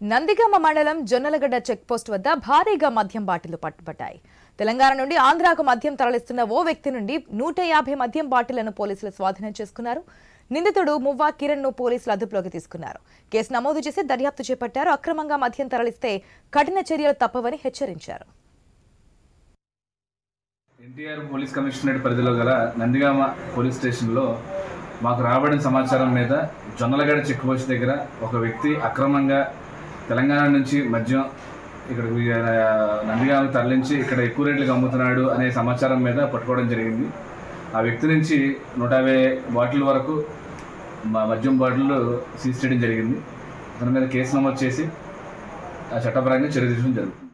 నందిగామ మండలం జొన్నలగడ్డ చెక్పోస్ట్ వద్ద భారీగా మద్యం బాటిల్ పట్టుబడ్డాయి తెలంగాణ నుండి ఆంధ్రాకు మద్యం తరలిస్తున్న ఓ వ్యక్తి నుండి నూట యాభై మద్యం బాటిళ్లను పోలీసులు స్వాధీనం చేసుకున్నారు నిందితుడు మువ్వా కిరణ్ ను పోలీసులు అదుపులోకి తీసుకున్నారు కేసు నమోదు చేసి దర్యాప్తు చేపట్టారు అక్రమంగా మద్యం తరలిస్తే కఠిన చర్యలు తప్పవని హెచ్చరించారు ఎన్టీఆర్ పోలీస్ కమిషనరేట్ పరిధిలో గల నందిగామ పోలీస్ స్టేషన్లో మాకు రాబడిన సమాచారం మీద జొన్నలగడ చెక్ పోస్ట్ దగ్గర ఒక వ్యక్తి అక్రమంగా తెలంగాణ నుంచి మద్యం ఇక్కడ నందిగామకి తరలించి ఇక్కడ ఎక్కువ రేట్లకు అమ్ముతున్నాడు అనే సమాచారం మీద పట్టుకోవడం జరిగింది ఆ వ్యక్తి నుంచి నూట యాభై బాటిల్ వరకు మ- మద్యం బాటిల్ సీజ్ చేయడం జరిగింది దాని మీద కేసు నమోదు చేసి ఆ చట్టపరంగా చర్య తీసుకోవడం జరుగుతుంది